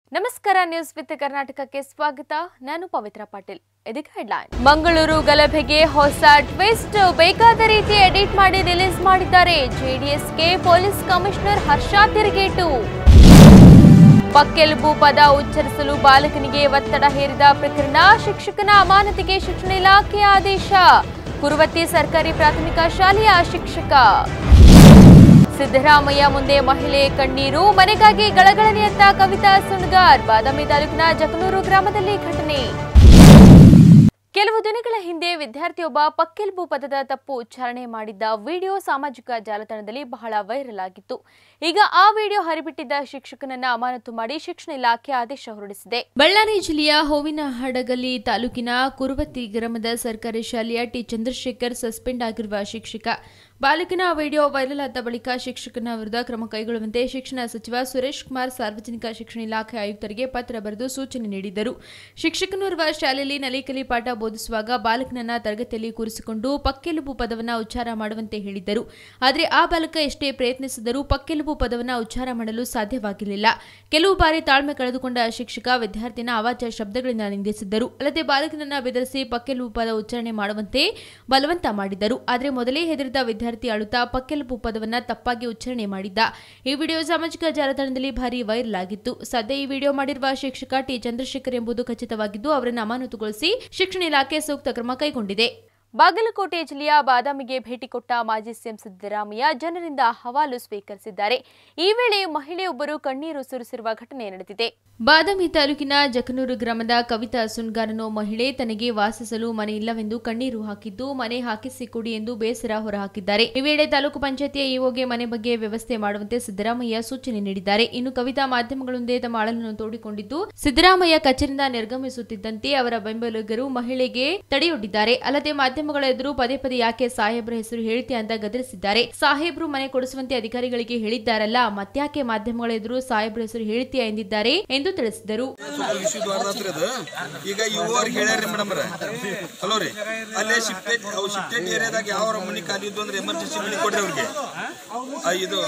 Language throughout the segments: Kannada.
ನಮಸ್ಕಾರ ನ್ಯೂಸ್ ವಿತ್ ಕರ್ನಾಟಕಕ್ಕೆ ಸ್ವಾಗತ ನಾನು ಪವಿತ್ರ ಪಾಟೀಲ್ ಇದಕ್ಕೆ ಹೆಡ್ಲೈನ್ ಮಂಗಳೂರು ಗಲಭೆಗೆ ಹೊಸ ಟ್ವಿಸ್ಟ್ ಬೇಕಾದ ರೀತಿ ಎಡಿಟ್ ಮಾಡಿ ರಿಲೀಸ್ ಮಾಡಿದ್ದಾರೆ ಜೆಡಿಎಸ್ಗೆ ಪೊಲೀಸ್ ಕಮಿಷನರ್ ಹರ್ಷ ತಿರುಗೇಟು ಪಕ್ಕೆಲುಬು ಪದ ಉಚ್ಚರಿಸಲು ಬಾಲಕನಿಗೆ ಒತ್ತಡ ಹೇರಿದ ಪ್ರಕರಣ ಶಿಕ್ಷಕನ ಅಮಾನತಿಗೆ ಶಿಕ್ಷಣ ಇಲಾಖೆ ಆದೇಶ ಕುರುವತ್ತಿ ಸರ್ಕಾರಿ ಪ್ರಾಥಮಿಕ ಶಾಲೆಯ ಶಿಕ್ಷಕ ಸಿದ್ದರಾಮಯ್ಯ ಮುಂದೆ ಮಹಿಳೆ ಕಣ್ಣೀರು ಮನೆಗಾಗಿ ಗಳಗಳನೆಯತ್ತ ಕವಿತಾ ಸುಣ್ಗಾರ್ ಬಾದಾಮಿ ತಾಲೂಕಿನ ಜಕನೂರು ಗ್ರಾಮದಲ್ಲಿ ಘಟನೆ ಕೆಲವು ದಿನಗಳ ಹಿಂದೆ ವಿದ್ಯಾರ್ಥಿಯೊಬ್ಬ ಪಕ್ಕೆಲ್ಬು ಪದದ ತಪ್ಪು ಉಚ್ಚಾರಣೆ ಮಾಡಿದ್ದ ವಿಡಿಯೋ ಸಾಮಾಜಿಕ ಜಾಲತಾಣದಲ್ಲಿ ಬಹಳ ವೈರಲ್ ಆಗಿತ್ತು ಈಗ ಆ ವಿಡಿಯೋ ಹರಿಬಿಟ್ಟಿದ್ದ ಶಿಕ್ಷಕನನ್ನ ಅಮಾನತು ಮಾಡಿ ಶಿಕ್ಷಣ ಇಲಾಖೆ ಆದೇಶ ಹೊರಡಿಸಿದೆ ಬಳ್ಳಾರಿ ಜಿಲ್ಲೆಯ ಹೂವಿನ ಹಡಗಲಿ ತಾಲೂಕಿನ ಕುರುವತ್ತಿ ಗ್ರಾಮದ ಸರ್ಕಾರಿ ಶಾಲೆಯ ಟಿ ಚಂದ್ರಶೇಖರ್ ಸಸ್ಪೆಂಡ್ ಆಗಿರುವ ಶಿಕ್ಷಕ ಬಾಲಕನ ವಿಡಿಯೋ ವೈರಲ್ ಆದ ಬಳಿಕ ಶಿಕ್ಷಕನ ವಿರುದ್ಧ ಕ್ರಮ ಕೈಗೊಳ್ಳುವಂತೆ ಶಿಕ್ಷಣ ಸಚಿವ ಸುರೇಶ್ ಕುಮಾರ್ ಸಾರ್ವಜನಿಕ ಶಿಕ್ಷಣ ಇಲಾಖೆ ಆಯುಕ್ತರಿಗೆ ಪತ್ರ ಬರೆದು ಸೂಚನೆ ನೀಡಿದರು ಶಿಕ್ಷಕನೋರ್ವ ಶಾಲೆಯಲ್ಲಿ ನಲಿಕಲಿ ಪಾಠ ಬೋಧಿಸುವಾಗ ಬಾಲಕನನ್ನ ತರಗತಿಯಲ್ಲಿ ಕೂರಿಸಿಕೊಂಡು ಪಕ್ಕೆಲುಬು ಪದವನ್ನ ಉಚ್ಚಾರ ಮಾಡುವಂತೆ ಹೇಳಿದ್ದರು ಆದರೆ ಆ ಬಾಲಕ ಎಷ್ಟೇ ಪ್ರಯತ್ನಿಸಿದರೂ ಪಕ್ಕೆಲುಬು ಪದವನ್ನ ಉಚ್ಚಾರ ಮಾಡಲು ಸಾಧ್ಯವಾಗಿರಲಿಲ್ಲ ಕೆಲವು ಬಾರಿ ತಾಳ್ಮೆ ಕಳೆದುಕೊಂಡ ಶಿಕ್ಷಕ ವಿದ್ಯಾರ್ಥಿನ ಅವಾಚ್ಯ ಶಬ್ದಗಳಿಂದ ನಿಂದಿಸಿದ್ದರು ಅಲ್ಲದೆ ಬಾಲಕನನ್ನ ಬೆದರಿಸಿ ಪಕ್ಕೆಲುಬು ಪದ ಉಚ್ಚಾರಣೆ ಮಾಡುವಂತೆ ಬಲವಂತ ಮಾಡಿದ್ದರು ಆದರೆ ಮೊದಲೇ ಹೆದರಿದ ವಿದ್ಯಾರ್ಥಿ ಅಳುತ್ತಾ ಪಕ್ಕೆಲುಬು ಪದವನ್ನ ತಪ್ಪಾಗಿ ಉಚ್ಚಾರಣೆ ಮಾಡಿದ್ದ ಈ ವಿಡಿಯೋ ಸಾಮಾಜಿಕ ಜಾಲತಾಣದಲ್ಲಿ ಭಾರಿ ವೈರಲ್ ಆಗಿತ್ತು ಸದ್ಯ ಈ ವಿಡಿಯೋ ಮಾಡಿರುವ ಶಿಕ್ಷಕ ಟಿ ಚಂದ್ರಶೇಖರ್ ಎಂಬುದು ಖಚಿತವಾಗಿದ್ದು ಅವರನ್ನು ಅಮಾನತುಗೊಳಿಸಿ ಶಿಕ್ಷಣ ಇಲಾಖೆ ಸೂಕ್ತ ಕ್ರಮ ಕೈಗೊಂಡಿದೆ ಬಾಗಲಕೋಟೆ ಜಿಲ್ಲೆಯ ಬಾದಾಮಿಗೆ ಭೇಟಿ ಕೊಟ್ಟ ಮಾಜಿ ಸಿಎಂ ಸಿದ್ದರಾಮಯ್ಯ ಜನರಿಂದ ಹವಾಲು ಸ್ವೀಕರಿಸಿದ್ದಾರೆ ಈ ವೇಳೆ ಮಹಿಳೆಯೊಬ್ಬರು ಕಣ್ಣೀರು ಸುರಿಸಿರುವ ಘಟನೆ ನಡೆದಿದೆ ಬಾದಾಮಿ ತಾಲೂಕಿನ ಜಕನೂರು ಗ್ರಾಮದ ಕವಿತಾ ಸುನ್ಗಾರ್ ಅನ್ನೋ ಮಹಿಳೆ ತನಗೆ ವಾಸಿಸಲು ಮನೆ ಇಲ್ಲವೆಂದು ಕಣ್ಣೀರು ಹಾಕಿದ್ದು ಮನೆ ಹಾಕಿಸಿ ಕೊಡಿ ಎಂದು ಬೇಸರ ಹೊರಹಾಕಿದ್ದಾರೆ ಈ ವೇಳೆ ತಾಲೂಕು ಪಂಚಾಯತಿಯ ಇಒಗೆ ಮನೆ ಬಗ್ಗೆ ವ್ಯವಸ್ಥೆ ಮಾಡುವಂತೆ ಸಿದ್ದರಾಮಯ್ಯ ಸೂಚನೆ ನೀಡಿದ್ದಾರೆ ಇನ್ನು ಕವಿತಾ ಮಾಧ್ಯಮಗಳೊಂದೇ ತಮ್ಮ ಅಳಲನ್ನು ತೋಡಿಕೊಂಡಿದ್ದು ಸಿದ್ದರಾಮಯ್ಯ ಕಚೇರಿಯಿಂದ ನಿರ್ಗಮಿಸುತ್ತಿದ್ದಂತೆ ಅವರ ಬೆಂಬಲಿಗರು ಮಹಿಳೆಗೆ ತಡೆಯೊಡ್ಡಿದ್ದಾರೆ ಅಲ್ಲದೆ ಮಾಧ್ಯಮಗಳ ಎದುರು ಪದೇ ಪದೇ ಯಾಕೆ ಸಾಹೇಬ್ರ ಹೆಸರು ಹೇಳ್ತೀಯ ಅಂತ ಗದರಿಸಿದ್ದಾರೆ ಸಾಹೇಬ್ರು ಮನೆ ಕೊಡಿಸುವಂತೆ ಅಧಿಕಾರಿಗಳಿಗೆ ಹೇಳಿದ್ದಾರಲ್ಲ ಮತ್ಯಾಕೆ ಮಾಧ್ಯಮಗಳ ಎದುರು ಸಾಹೇಬ್ರ ಹೆಸರು ಹೇಳ್ತೀಯ ಎಂದಿದ್ದಾರೆ ಎಂದು ತಿಳಿಸಿದರು ಇಶ್ಯೂ ದೊಡ್ಡದಾತ್ರಿ ಅದು ಈಗ ಇವ್ರಿಗೆ ಹೇಳ್ಯಾರಿ ಮೇಡಮ್ ಹಲೋ ರೀ ಅಲ್ಲೇ ಶಿಫ್ಟೆಡ್ ಅವು ಶಿಫ್ಟೆಡ್ ಏರಿಯಾದಾಗ ಯಾವ ಮನಿ ಖಾಲಿ ಇದ್ದು ಅಂದ್ರೆ ಎಮರ್ಜೆನ್ಸಿ ಮನಿ ಕೊಡ್ರಿ ಅವ್ರಿಗೆ ಆ, ಇದು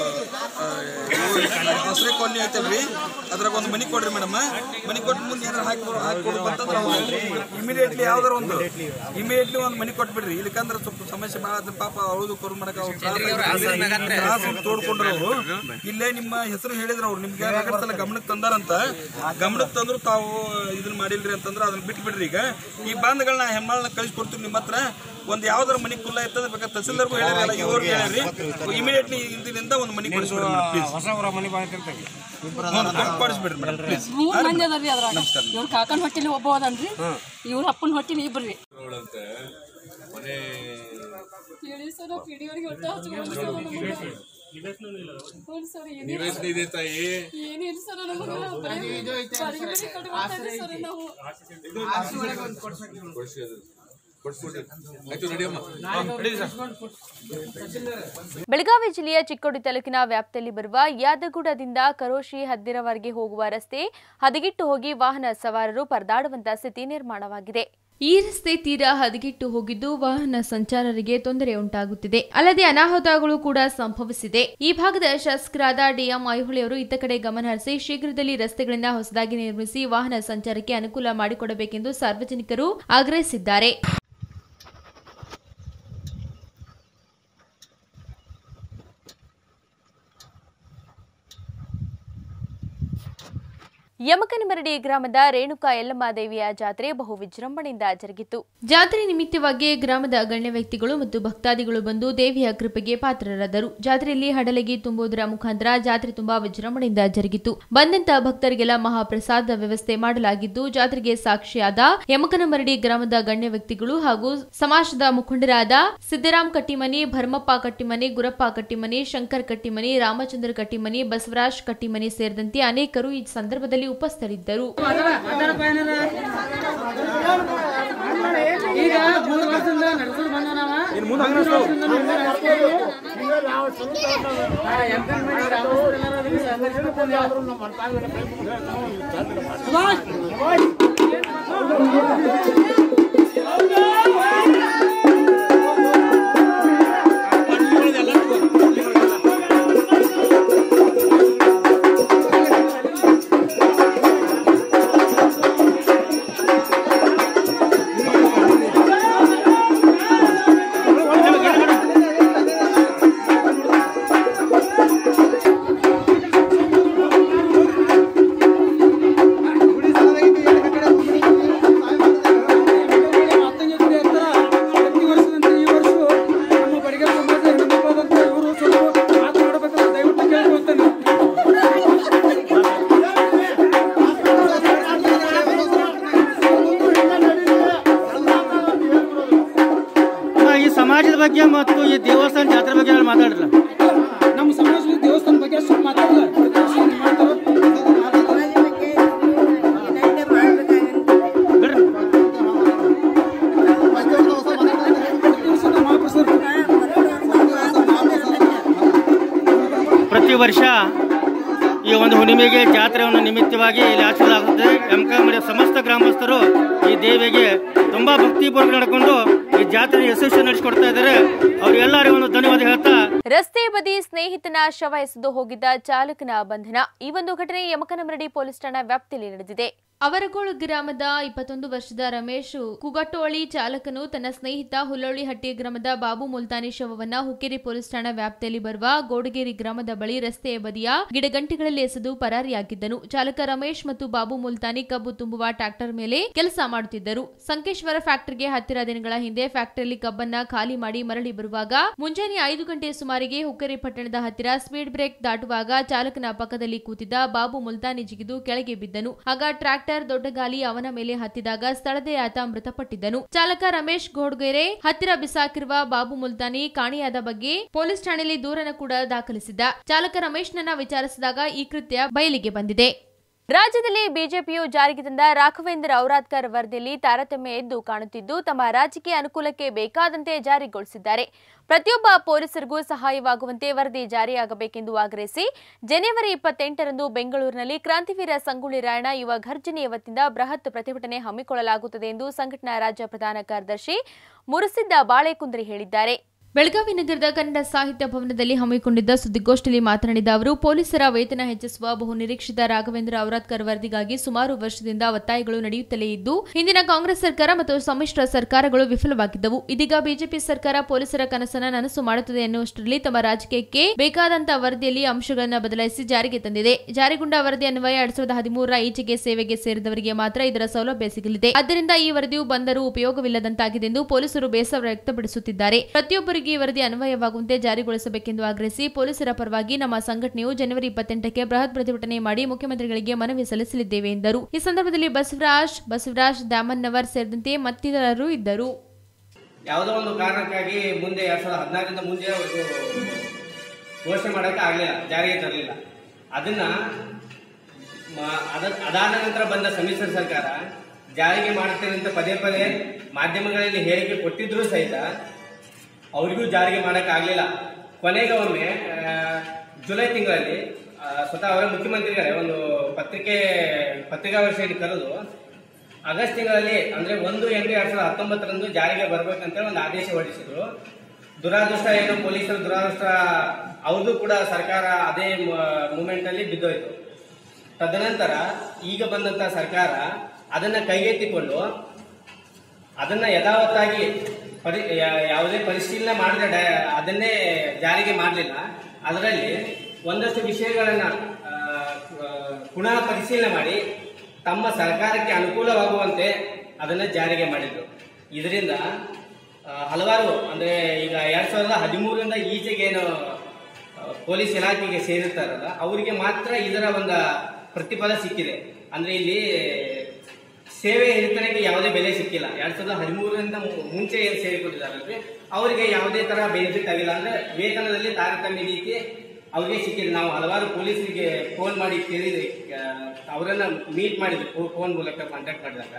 ದಸರೆ ಕಾಲನಿ ಐತಲ್ರಿ ಅದ್ರಾಗ ಒಂದು ಮನಿ ಕೊಡ್ರಿ ಮೇಡಮ್ ಮನಿ ಕೊಟ್ಟು ಮುಂದೆ ಏನಾರು ಹಾಕಿ ಹಾಕೊಡು ಅಂತಂದ್ರೆ ಇಮಿಡಿಯೇಟ್ಲಿ ಯಾವ್ದಾರ ಒಂದು ಇಮಿಡಿಯೇಟ್ಲಿ ಒಂದು ಮನಿ ಕೊಟ್ಬಿಡ್ರಿ ಇಲ್ಲಕಂದ್ರೆ ಸ್ವಲ್ಪ ಸಮಸ್ಯೆ ಭಾಳ ಆದ್ರೆ ಪಾಪ ಅವಳು ಕರು ಮಾಡಕ ತ್ರಾಸ ತೋಡ್ಕೊಂಡ್ರು ಅವರು ಇಲ್ಲೇ ನಿಮ್ಮ ಹೆಸರು ಹೇಳಿದ್ರು ಅವ್ರು ನಿಮ್ಗೆ ನಗರಸಲ ಗಮನಕ್ಕೆ ತಂದಾರಂತ ಗಮನಕ್ಕೆ ತಂದ್ರು ತಾವು ಇದನ್ನ ಮಾಡಿಲ್ರಿ ಅಂತಂದ್ರೆ ಅದನ್ನ ಬಿಟ್ಟು ಬಿಡ್ರಿ ಈಗ ಈ ಬಾಂಧಗಳನ್ನ ಹೆಮ್ಮಳನ್ನ ಕಳಿಸ್ಕೊಡ್ತೀವಿ ನಿಮ್ಮ ಹತ್ರ ಒಂದ್ ಯಾವ್ದಾರ ಮನಿ ಕುಲ್ಲ ಇತ್ತಂದ್ರೆ ಬೇಕಾದ್ರೆ ತಹಸೀಲ್ದಾರ್ಗೂ ಹೇಳಿರಲ್ಲ ಇವ್ರಿಗೆ ಹೇಳಿರಿ ಇಮಿಡಿಯೇಟ್ಲಿ ಇಂದಿನಿಂದ ಒಂದು ಮನಿ ಕೊಡಿಸ್ಬಿಡ್ರಿ ಪ್ಲೀಸ್ ಹೊಸ ಊರ ಮನೆ ಬಾಳ್ತಿರ್ತೈತಿ ಕೊಡಿಸ್ಬಿಡ್ರಿ ಮೇಡಮ್ ಪ್ಲೀಸ್ ಮೂರ್ ಮಂದಿ ಅದಾರ್ರಿ ಅದ್ರಾಗ ಇವ್ರ ಕಾಕನ ಹೊಟ್ಟಿಲಿ ಒಬ್ಬ ಅದಾನ್ರಿ ಇವ್ರ ಅಪ್ಪನ ಹೊಟ್ಟಿಲಿ ಇಬ್ರಿ ಹೇಳಿ ಸರ್ ನಾವು ಪಿಡಿಯೋರಿಗೆ ಹೊಟ್ಟೆ ಹಚ್ಕೊಂಡು ಹ್ಞೂ ಸರ್ ಏನಿಲ್ಲ ಏನಿಲ್ಲ ಸರ್ ನಮಗೆ ಬರೀ ಬಾಡಿಗೆ ಮನೆ ಕಟ್ಕೊಂಡ್ ಬರ್ತೀವಿ ಸರ್ ನಾವು ಬೆಳಗಾವಿ ಜಿಲ್ಲೆಯ ಚಿಕ್ಕೋಡಿ ತಾಲೂಕಿನ ವ್ಯಾಪ್ತಿಯಲ್ಲಿ ಬರುವ ಯಾದಗುಡದಿಂದ ಕರೋಶಿ ಹದ್ದಿರವರೆಗೆ ಹೋಗುವ ರಸ್ತೆ ಹದಗೆಟ್ಟು ಹೋಗಿ ವಾಹನ ಸವಾರರು ಪರದಾಡುವಂತ ಸ್ಥಿತಿ ನಿರ್ಮಾಣವಾಗಿದೆ ಈ ರಸ್ತೆ ತೀರಾ ಹದಗೆಟ್ಟು ಹೋಗಿದ್ದು ವಾಹನ ಸಂಚಾರರಿಗೆ ತೊಂದರೆ ಉಂಟಾಗುತ್ತಿದೆ ಅಲ್ಲದೆ ಅನಾಹುತಗಳು ಕೂಡ ಸಂಭವಿಸಿದೆ ಈ ಭಾಗದ ಶಾಸಕರಾದ ಡಿಎಂ ಐಹೊಳೆ ಅವರು ಇತ್ತ ಕಡೆ ಗಮನ ಹರಿಸಿ ಶೀಘ್ರದಲ್ಲಿ ರಸ್ತೆಗಳಿಂದ ಹೊಸದಾಗಿ ನಿರ್ಮಿಸಿ ವಾಹನ ಸಂಚಾರಕ್ಕೆ ಅನುಕೂಲ ಮಾಡಿಕೊಡಬೇಕೆಂದು ಸಾರ್ವಜನಿಕರು ಆಗ್ರಹಿಸಿದ್ದಾರೆ ಯಮಕನಮರಡಿ ಗ್ರಾಮದ ರೇಣುಕಾ ಯಲ್ಲಮ್ಮ ದೇವಿಯ ಜಾತ್ರೆ ಬಹು ವಿಜೃಂಭಣೆಯಿಂದ ಜರುಗಿತು ಜಾತ್ರೆ ನಿಮಿತ್ತವಾಗಿ ಗ್ರಾಮದ ಗಣ್ಯ ವ್ಯಕ್ತಿಗಳು ಮತ್ತು ಭಕ್ತಾದಿಗಳು ಬಂದು ದೇವಿಯ ಕೃಪೆಗೆ ಪಾತ್ರರಾದರು ಜಾತ್ರೆಯಲ್ಲಿ ಹಡಲಗಿ ತುಂಬುವುದರ ಮುಖಾಂತರ ಜಾತ್ರೆ ತುಂಬಾ ವಿಜೃಂಭಣೆಯಿಂದ ಜರುಗಿತು ಬಂದಂತ ಭಕ್ತರಿಗೆಲ್ಲ ಮಹಾಪ್ರಸಾದ ವ್ಯವಸ್ಥೆ ಮಾಡಲಾಗಿದ್ದು ಜಾತ್ರೆಗೆ ಸಾಕ್ಷಿಯಾದ ಯಮಕನಮರಡಿ ಗ್ರಾಮದ ಗಣ್ಯ ವ್ಯಕ್ತಿಗಳು ಹಾಗೂ ಸಮಾಜದ ಮುಖಂಡರಾದ ಸಿದ್ದರಾಮ್ ಕಟ್ಟಿಮನಿ ಭರ್ಮಪ್ಪ ಕಟ್ಟಿಮನಿ ಗುರಪ್ಪ ಕಟ್ಟಿಮನಿ ಶಂಕರ್ ಕಟ್ಟಿಮನಿ ರಾಮಚಂದ್ರ ಕಟ್ಟಿಮನಿ ಬಸವರಾಜ್ ಕಟ್ಟಿಮನಿ ಸೇರಿದಂತೆ ಅನೇಕರು ಈ ಸಂದರ್ಭದಲ್ಲಿ ಉಪಸ್ಥಿತರಿದ್ದರು ಈಗ ಮೂರು ವರ್ಷದಿಂದ ನಡೆಸೋದು ಬಂದ ನಾವ ¡Vamos! ಬಗ್ಗೆ ಮತ್ತು ಈ ದೇವಸ್ಥಾನ ಜಾತ್ರೆ ಬಗ್ಗೆ ನಾನು ಮಾತಾಡಿಲ್ಲ ನಮ್ಮ ಸಮಾಜದ ದೇವಸ್ಥಾನ ಬಗ್ಗೆ ಸ್ವಲ್ಪ ಮಾತಾಡಲ್ಲ ಬಿಡ್ರಿ ಪ್ರತಿ ವರ್ಷ ಈ ಒಂದು ಹುಣ್ಣಿಮೆಗೆ ಜಾತ್ರೆಯನ್ನು ನಿಮಿತ್ತವಾಗಿ ಇಲ್ಲಿ ಆಚರಿಸಲಾಗುತ್ತದೆ ಎಂಕಮಡಿಯ ಸಮಸ್ತ ಗ್ರಾಮಸ್ಥರು ಈ ದೇವಿಗೆ ತುಂಬಾ ಭಕ್ತಿಪೂರ್ವಕ ನಡ್ಕೊಂಡು ಈ ಜಾತ್ರೆ ಯಶಸ್ವಿ ನಡೆಸಿಕೊಡ್ತಾ ಇದ್ದಾರೆ ಅವ್ರಿಗೆಲ್ಲರಿಗೂ ಒಂದು ಧನ್ಯವಾದ ಹೇಳ್ತಾ ರಸ್ತೆ ಬದಿ ಸ್ನೇಹಿತನ ಶವ ಎಸೆದು ಹೋಗಿದ್ದ ಚಾಲಕನ ಬಂಧನ ಈ ಒಂದು ಘಟನೆ ಯಮಕನಮರಡಿ ಪೊಲೀಸ್ ಠಾಣಾ ವ್ಯಾಪ್ತಿಯಲ್ಲಿ ನಡೆದಿದೆ ಅವರಗೋಳು ಗ್ರಾಮದ ಇಪ್ಪತ್ತೊಂದು ವರ್ಷದ ರಮೇಶ್ ಕುಗಟೋಳಿ ಚಾಲಕನು ತನ್ನ ಸ್ನೇಹಿತ ಹುಲ್ಲೊಳ್ಳಿಹಟ್ಟಿ ಗ್ರಾಮದ ಬಾಬು ಮುಲ್ತಾನಿ ಶವವನ್ನ ಹುಕ್ಕೇರಿ ಪೊಲೀಸ್ ಠಾಣಾ ವ್ಯಾಪ್ತಿಯಲ್ಲಿ ಬರುವ ಗೋಡಗೇರಿ ಗ್ರಾಮದ ಬಳಿ ರಸ್ತೆಯ ಬದಿಯ ಗಿಡಗಂಟಿಗಳಲ್ಲಿ ಎಸೆದು ಪರಾರಿಯಾಗಿದ್ದನು ಚಾಲಕ ರಮೇಶ್ ಮತ್ತು ಬಾಬು ಮುಲ್ತಾನಿ ಕಬ್ಬು ತುಂಬುವ ಟ್ರ್ಯಾಕ್ಟರ್ ಮೇಲೆ ಕೆಲಸ ಮಾಡುತ್ತಿದ್ದರು ಸಂಕೇಶ್ವರ ಫ್ಯಾಕ್ಟರಿಗೆ ಹತ್ತಿರ ದಿನಗಳ ಹಿಂದೆ ಫ್ಯಾಕ್ಟರಿಯಲ್ಲಿ ಕಬ್ಬನ್ನ ಖಾಲಿ ಮಾಡಿ ಮರಳಿ ಬರುವಾಗ ಮುಂಜಾನೆ ಐದು ಗಂಟೆ ಸುಮಾರಿಗೆ ಹುಕ್ಕೇರಿ ಪಟ್ಟಣದ ಹತ್ತಿರ ಸ್ಪೀಡ್ ಬ್ರೇಕ್ ದಾಟುವಾಗ ಚಾಲಕನ ಪಕ್ಕದಲ್ಲಿ ಕೂತಿದ್ದ ಬಾಬು ಮುಲ್ತಾನಿ ಜಿಗಿದು ಕೆಳಗೆ ಬಿದ್ದನು ಆಗ ಟ್ರ್ಯಾಕ್ಟರ್ ದೊಡ್ಡ ಗಾಲಿ ಅವನ ಮೇಲೆ ಹತ್ತಿದಾಗ ಸ್ಥಳದೇ ಆತ ಮೃತಪಟ್ಟಿದ್ದನು ಚಾಲಕ ರಮೇಶ್ ಗೋಡ್ಗೆರೆ ಹತ್ತಿರ ಬಿಸಾಕಿರುವ ಬಾಬು ಮುಲ್ತಾನಿ ಕಾಣೆಯಾದ ಬಗ್ಗೆ ಪೊಲೀಸ್ ಠಾಣೆಯಲ್ಲಿ ದೂರನ್ನು ಕೂಡ ದಾಖಲಿಸಿದ್ದ ಚಾಲಕ ರಮೇಶ್ನನ್ನ ವಿಚಾರಿಸಿದಾಗ ಈ ಕೃತ್ಯ ಬಯಲಿಗೆ ಬಂದಿದೆ ರಾಜ್ಯದಲ್ಲಿ ಬಿಜೆಪಿಯು ಜಾರಿಗೆ ತಂದ ರಾಘವೇಂದ್ರ ಔರಾದ್ಕರ್ ವರದಿಯಲ್ಲಿ ತಾರತಮ್ಯ ಎದ್ದು ಕಾಣುತ್ತಿದ್ದು ತಮ್ಮ ರಾಜಕೀಯ ಅನುಕೂಲಕ್ಕೆ ಬೇಕಾದಂತೆ ಜಾರಿಗೊಳಿಸಿದ್ದಾರೆ ಪ್ರತಿಯೊಬ್ಬ ಪೊಲೀಸರಿಗೂ ಸಹಾಯವಾಗುವಂತೆ ವರದಿ ಜಾರಿಯಾಗಬೇಕೆಂದು ಆಗ್ರಹಿಸಿ ಜನವರಿ ಇಪ್ಪತ್ತೆಂಟರಂದು ಬೆಂಗಳೂರಿನಲ್ಲಿ ಕ್ರಾಂತಿವೀರ ಸಂಗೊಳ್ಳಿ ರಾಯಣ್ಣ ಯುವ ಘರ್ಜನೆಯ ವತಿಯಿಂದ ಬೃಹತ್ ಪ್ರತಿಭಟನೆ ಹಮ್ಮಿಕೊಳ್ಳಲಾಗುತ್ತದೆ ಎಂದು ಸಂಘಟನಾ ರಾಜ್ಯ ಪ್ರಧಾನ ಕಾರ್ಯದರ್ಶಿ ಮುರುಸಿದ್ದ ಬಾಳೆಕುಂದ್ರಿ ಹೇಳಿದ್ದಾರೆ ಬೆಳಗಾವಿ ನಗರದ ಕನ್ನಡ ಸಾಹಿತ್ಯ ಭವನದಲ್ಲಿ ಹಮ್ಮಿಕೊಂಡಿದ್ದ ಸುದ್ದಿಗೋಷ್ಠಿಯಲ್ಲಿ ಮಾತನಾಡಿದ ಅವರು ಪೊಲೀಸರ ವೇತನ ಹೆಚ್ಚಿಸುವ ಬಹು ನಿರೀಕ್ಷಿತ ರಾಘವೇಂದ್ರ ಔರಾದ್ಕರ್ ವರದಿಗಾಗಿ ಸುಮಾರು ವರ್ಷದಿಂದ ಒತ್ತಾಯಗಳು ನಡೆಯುತ್ತಲೇ ಇದ್ದು ಹಿಂದಿನ ಕಾಂಗ್ರೆಸ್ ಸರ್ಕಾರ ಮತ್ತು ಸಮ್ಮಿಶ್ರ ಸರ್ಕಾರಗಳು ವಿಫಲವಾಗಿದ್ದವು ಇದೀಗ ಬಿಜೆಪಿ ಸರ್ಕಾರ ಪೊಲೀಸರ ಕನಸನ್ನ ನನಸು ಮಾಡುತ್ತದೆ ಎನ್ನುವಷ್ಟರಲ್ಲಿ ತಮ್ಮ ರಾಜಕೀಯಕ್ಕೆ ಬೇಕಾದಂತಹ ವರದಿಯಲ್ಲಿ ಅಂಶಗಳನ್ನು ಬದಲಾಯಿಸಿ ಜಾರಿಗೆ ತಂದಿದೆ ಜಾರಿಗೊಂಡ ವರದಿ ಅನ್ವಯ ಎರಡ್ ಸಾವಿರದ ಹದಿಮೂರರ ಈಚೆಗೆ ಸೇವೆಗೆ ಸೇರಿದವರಿಗೆ ಮಾತ್ರ ಇದರ ಸೌಲಭ್ಯ ಸಿಗಲಿದೆ ಆದ್ದರಿಂದ ಈ ವರದಿಯು ಬಂದರೂ ಉಪಯೋಗವಿಲ್ಲದಂತಾಗಿದೆ ಎಂದು ಪೊಲೀಸರು ಬೇಸರ ವ್ಯಕ್ತಪಡಿಸುತ್ತಿದ್ದಾರೆ ಪ್ರತಿಯೊಬ್ಬರಿಗೆ ಈ ವರದಿ ಅನ್ವಯವಾಗುವಂತೆ ಜಾರಿಗೊಳಿಸಬೇಕೆಂದು ಆಗ್ರಹಿಸಿ ಪೊಲೀಸರ ಪರವಾಗಿ ನಮ್ಮ ಸಂಘಟನೆಯು ಜನವರಿ ಇಪ್ಪತ್ತೆಂಟಕ್ಕೆ ಬೃಹತ್ ಪ್ರತಿಭಟನೆ ಮಾಡಿ ಮುಖ್ಯಮಂತ್ರಿಗಳಿಗೆ ಮನವಿ ಸಲ್ಲಿಸಲಿದ್ದೇವೆ ಎಂದರು ಈ ಸಂದರ್ಭದಲ್ಲಿ ಬಸವರಾಜ್ ಬಸವರಾಜ್ ದಾಮನ್ನವರ್ ಸೇರಿದಂತೆ ಮತ್ತಿತರರು ಇದ್ದರು ಯಾವುದೋ ಒಂದು ಕಾರಣಕ್ಕಾಗಿ ಮುಂದೆ ಎರಡ್ ಸಾವಿರದ ಹದಿನಾರರಿಂದ ಮುಂದೆ ಅವರು ಘೋಷಣೆ ಮಾಡೋಕೆ ಆಗಲಿಲ್ಲ ಜಾರಿಗೆ ತರಲಿಲ್ಲ ಅದನ್ನ ಮ- ಅದ- ಅದಾದ ನಂತರ ಬಂದ ಸಮ್ಮಿಶ್ರ ಸರ್ಕಾರ ಜಾರಿಗೆ ಮಾಡುತ್ತೇನೆ ಅಂತ ಪದೇ ಪದೇ ಮಾಧ್ಯಮಗಳಲ್ಲಿ ಹೇಳಿಕೆ ಕೊಟ್ಟಿದ್ರು ಸಹಿತ ಅವರಿಗೂ ಜಾರಿಗೆ ಮಾಡಕ್ ಆಗ್ಲಿಲ್ಲ ಕೊನೆಗೆ ಒಮ್ಮೆ ಆ, ಜುಲೈ ತಿಂಗಳಲ್ಲಿ ಆ, ಸ್ವತಃ ಅವರ ಮುಖ್ಯಮಂತ್ರಿಗಳೇ ಒಂದು ಪತ್ರಿಕೆ ಪತ್ರಿಕಾಗೋಷ್ಠಿಯಲ್ಲಿ ಕರೆದು ಆಗಸ್ಟ್ ತಿಂಗಳಲ್ಲಿ ಅಂದ್ರೆ ಒಂದು ಎಂಟು ಎರಡ್ ಸಾವಿರದ ಹತ್ತೊಂಬತ್ತರಂದು ಜಾರಿಗೆ ಬರ್ಬೇಕಂತ ಒಂದು ಆದೇಶ ಹೊರಡಿಸಿದ್ರು ದುರಾದೃಷ್ಟ ಏನು ಪೊಲೀಸರ ದುರಾದೃಷ್ಟ ಅವ್ರದ್ದು ಕೂಡ ಸರ್ಕಾರ ಅದೇ ಮೂಮೆಂಟ್ ಅಲ್ಲಿ ಬಿದ್ದೋಯ್ತು ತದನಂತರ ಈಗ ಬಂದಂತ ಸರ್ಕಾರ ಅದನ್ನ ಕೈಗೆತ್ತಿಕೊಂಡು ಅದನ್ನ ಯಥಾವತ್ತಾಗಿ ಪರಿ ಯಾ- ಯಾವುದೇ ಪರಿಶೀಲನೆ ಮಾಡದೆ ಡ- ಅದನ್ನೇ ಜಾರಿಗೆ ಮಾಡಲಿಲ್ಲ ಅದರಲ್ಲಿ ಒಂದಷ್ಟು ವಿಷಯಗಳನ್ನ ಆ, ಆ, ಪುನಃ ಪರಿಶೀಲನೆ ಮಾಡಿ ತಮ್ಮ ಸರ್ಕಾರಕ್ಕೆ ಅನುಕೂಲವಾಗುವಂತೆ ಅದನ್ನ ಜಾರಿಗೆ ಮಾಡಿದ್ರು ಇದರಿಂದ ಆ, ಹಲವಾರು ಅಂದ್ರೆ ಈಗ ಎರಡ್ ಸಾವಿರದ ಹದಿಮೂರರಿಂದ ಈಚೆಗೇನು ಆ, ಪೊಲೀಸ್ ಇಲಾಖೆಗೆ ಸೇರಿರ್ತಾರಲ್ಲ ಅವರಿಗೆ ಮಾತ್ರ ಇದರ ಒಂದು ಪ್ರತಿಫಲ ಸಿಕ್ಕಿದೆ ಅಂದ್ರೆ ಇಲ್ಲಿ ಸೇವೆ ಹಿರಿತನಕ್ಕೆ ಯಾವುದೇ ಬೆಲೆ ಸಿಕ್ಕಿಲ್ಲ ಎರಡ್ ಸಾವಿರದ ಹದಿಮೂರರಿಂದ ಮು- ಮುಂಚೆ ಏನು ಸೇರಿಕೊಂಡಿದ್ದಾರಲ್ರಿ ಅವರಿಗೆ ಯಾವುದೇ ತರ ಬೆನಿಫಿಟ್ ಆಗಿಲ್ಲ ಅಂದ್ರೆ ವೇತನದಲ್ಲಿ ತಾರತಮ್ಯ ರೀತಿ ಅವ್ರಿಗೆ ಸಿಕ್ಕಿದೆ ನಾವು ಹಲವಾರು ಪೊಲೀಸರಿಗೆ ಫೋನ್ ಮಾಡಿ ಕೇಳಿ ಆ, ಅವರನ್ನ ಮೀಟ್ ಮಾಡಿದ್ವಿ ಫೋನ್ ಮೂಲಕ ಕಾಂಟ್ಯಾಕ್ಟ್ ಮಾಡಿದಾಗ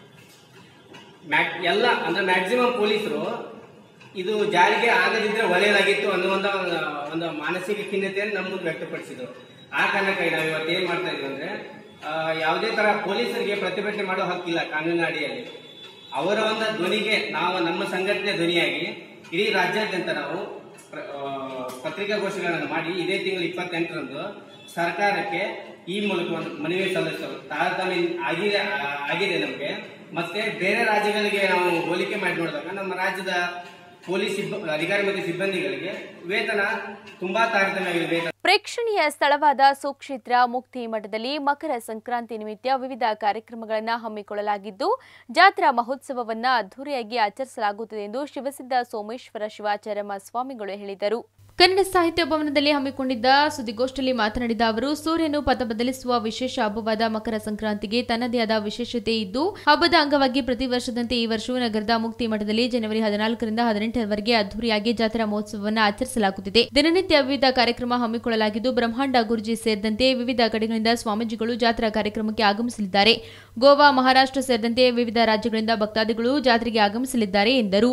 ಮ್ಯಾಕ್ ಎಲ್ಲ ಅಂದ್ರೆ ಮ್ಯಾಕ್ಸಿಮಮ್ ಪೊಲೀಸರು ಇದು ಜಾರಿಗೆ ಆಗದಿದ್ರೆ ಒಳ್ಳೆಯದಾಗಿತ್ತು ಅನ್ನುವಂತ ಒಂದು- ಒಂದು ಮಾನಸಿಕ ಖಿನ್ನತೆಯನ್ನು ನಮ್ಮ ಮುಂದೆ ವ್ಯಕ್ತಪಡಿಸಿದ್ರು ಆ ಕಾರಣಕ್ಕಾಗಿ ನಾವು ಇವತ್ತು ಏನ್ ಮಾಡ್ತಾ ಇದ್ವಿ ಅಂದ್ರೆ ಆ, ಯಾವುದೇ ತರ ಪೊಲೀಸರಿಗೆ ಪ್ರತಿಭಟನೆ ಮಾಡೋ ಹಕ್ಕಿಲ್ಲ ಕಾನೂನಿನ ಅಡಿಯಲ್ಲಿ ಅವರ ಒಂದು ಧ್ವನಿಗೆ ನಾವು ನಮ್ಮ ಸಂಘಟನೆ ಧ್ವನಿಯಾಗಿ ಇಡೀ ರಾಜ್ಯಾದ್ಯಂತ ನಾವು ಪ್ರ- ಆ, ಪತ್ರಿಕಾಗೋಷ್ಠಿಗಳನ್ನು ಮಾಡಿ ಇದೇ ತಿಂಗಳು ಇಪ್ಪತ್ತೆಂಟರಂದು ಸರ್ಕಾರಕ್ಕೆ ಈ ಮೂಲಕ ಒಂದು ಮನವಿ ಸಲ್ಲಿಸಲು ತಾರತಮ್ಯ ಆಗಿದೆ ಆ- ಆಗಿದೆ ನಮಗೆ ಮತ್ತೆ ಬೇರೆ ರಾಜ್ಯಗಳಿಗೆ ನಾವು ಹೋಲಿಕೆ ಮಾಡಿ ನೋಡಿದಾಗ ನಮ್ಮ ರಾಜ್ಯದ ಪೊಲೀಸ್ ಸಿಬ್ಬ ಅಧಿಕಾರಿ ಮತ್ತು ಸಿಬ್ಬಂದಿಗಳಿಗೆ ವೇತನ ತುಂಬಾ ತಾರತಮ್ಯ ಆಗಿದೆ ವೇತನ ಪ್ರೇಕ್ಷಣೀಯ ಸ್ಥಳವಾದ ಸುಕ್ಷೇತ್ರ ಮುಕ್ತಿ ಮಠದಲ್ಲಿ ಮಕರ ಸಂಕ್ರಾಂತಿ ನಿಮಿತ್ತ ವಿವಿಧ ಕಾರ್ಯಕ್ರಮಗಳನ್ನು ಹಮ್ಮಿಕೊಳ್ಳಲಾಗಿದ್ದು ಜಾತ್ರಾ ಮಹೋತ್ಸವವನ್ನು ಅದ್ದೂರಿಯಾಗಿ ಆಚರಿಸಲಾಗುತ್ತದೆ ಎಂದು ಶಿವಸಿದ್ದ ಸೋಮೇಶ್ವರ ಶಿವಾಚಾರ್ಯಮ್ಮ ಸ್ವಾಮಿಗಳು ಹೇಳಿದರು ಕನ್ನಡ ಸಾಹಿತ್ಯ ಭವನದಲ್ಲಿ ಹಮ್ಮಿಕೊಂಡಿದ್ದ ಸುದ್ದಿಗೋಷ್ಠಿಯಲ್ಲಿ ಮಾತನಾಡಿದ ಅವರು ಸೂರ್ಯನು ಪಥ ಬದಲಿಸುವ ವಿಶೇಷ ಹಬ್ಬವಾದ ಮಕರ ಸಂಕ್ರಾಂತಿಗೆ ತನ್ನದೇ ಆದ ವಿಶೇಷತೆ ಇದ್ದು ಹಬ್ಬದ ಅಂಗವಾಗಿ ಪ್ರತಿ ವರ್ಷದಂತೆ ಈ ವರ್ಷವೂ ನಗರದ ಮುಕ್ತಿ ಮಠದಲ್ಲಿ ಜನವರಿ ಹದಿನಾಲ್ಕರಿಂದ ಹದಿನೆಂಟರವರೆಗೆ ಅದ್ದೂರಿಯಾಗಿ ಜಾತ್ರಾ ಮಹೋತ್ಸವವನ್ನು ಆಚರಿಸಲಾಗುತ್ತಿದೆ ದಿನನಿತ್ಯ ವಿವಿಧ ಕಾರ್ಯಕ್ರಮ ಹಮ್ಮಿಕೊಳ್ಳಲಾಗಿದ್ದು ಬ್ರಹ್ಮಾಂಡ ಗುರುಜಿ ಸೇರಿದಂತೆ ವಿವಿಧ ಕಡೆಗಳಿಂದ ಸ್ವಾಮೀಜಿಗಳು ಜಾತ್ರಾ ಕಾರ್ಯಕ್ರಮಕ್ಕೆ ಆಗಮಿಸಲಿದ್ದಾರೆ ಗೋವಾ ಮಹಾರಾಷ್ಟ್ರ ಸೇರಿದಂತೆ ವಿವಿಧ ರಾಜ್ಯಗಳಿಂದ ಭಕ್ತಾದಿಗಳು ಜಾತ್ರೆಗೆ ಆಗಮಿಸಲಿದ್ದಾರೆ ಎಂದರು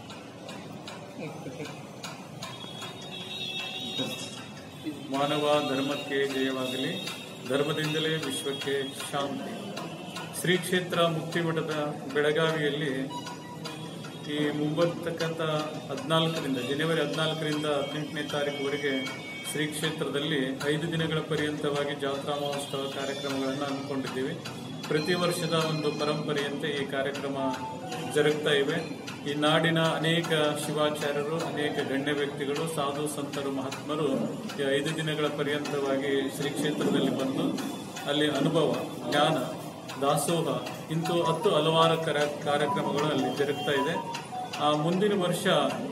ಮಾನವ ಧರ್ಮಕ್ಕೆ ಜಯವಾಗಲಿ ಧರ್ಮದಿಂದಲೇ ವಿಶ್ವಕ್ಕೆ ಶಾಂತಿ ಶ್ರೀ ಕ್ಷೇತ್ರ ಮುಕ್ತಿಮಠದ ಬೆಳಗಾವಿಯಲ್ಲಿ ಈ ಮುಂಬರ್ತಕ್ಕಂಥ ಹದಿನಾಲ್ಕರಿಂದ ಜನವರಿ ಹದಿನಾಲ್ಕರಿಂದ ಹದಿನೆಂಟನೇ ತಾರೀಕುವರೆಗೆ ಶ್ರೀ ಕ್ಷೇತ್ರದಲ್ಲಿ ಐದು ದಿನಗಳ ಪರ್ಯಂತವಾಗಿ ಜಾತ್ರಾ ಮಹೋತ್ಸವ ಕಾರ್ಯಕ್ರಮಗಳನ್ನು ಹಮ್ಮಿಕೊಂಡಿದ್ದೀವಿ ಪ್ರತಿ ವರ್ಷದ ಒಂದು ಪರಂಪರೆಯಂತೆ ಈ ಕಾರ್ಯಕ್ರಮ ಜರುಗ್ತಾ ಇವೆ ಈ ನಾಡಿನ ಅನೇಕ ಶಿವಾಚಾರ್ಯರು ಅನೇಕ ಗಣ್ಯ ವ್ಯಕ್ತಿಗಳು ಸಾಧು ಸಂತರು ಮಹಾತ್ಮರು ಈ ಐದು ದಿನಗಳ ಪರ್ಯಂತವಾಗಿ ಶ್ರೀ ಕ್ಷೇತ್ರದಲ್ಲಿ ಬಂದು ಅಲ್ಲಿ ಅನುಭವ ಜ್ಞಾನ ದಾಸೋಹ ಇಂಥ ಹತ್ತು ಹಲವಾರು ಕರ ಕಾರ್ಯಕ್ರಮಗಳು ಅಲ್ಲಿ ಜರುಗ್ತಾ ಇದೆ ಆ ಮುಂದಿನ ವರ್ಷ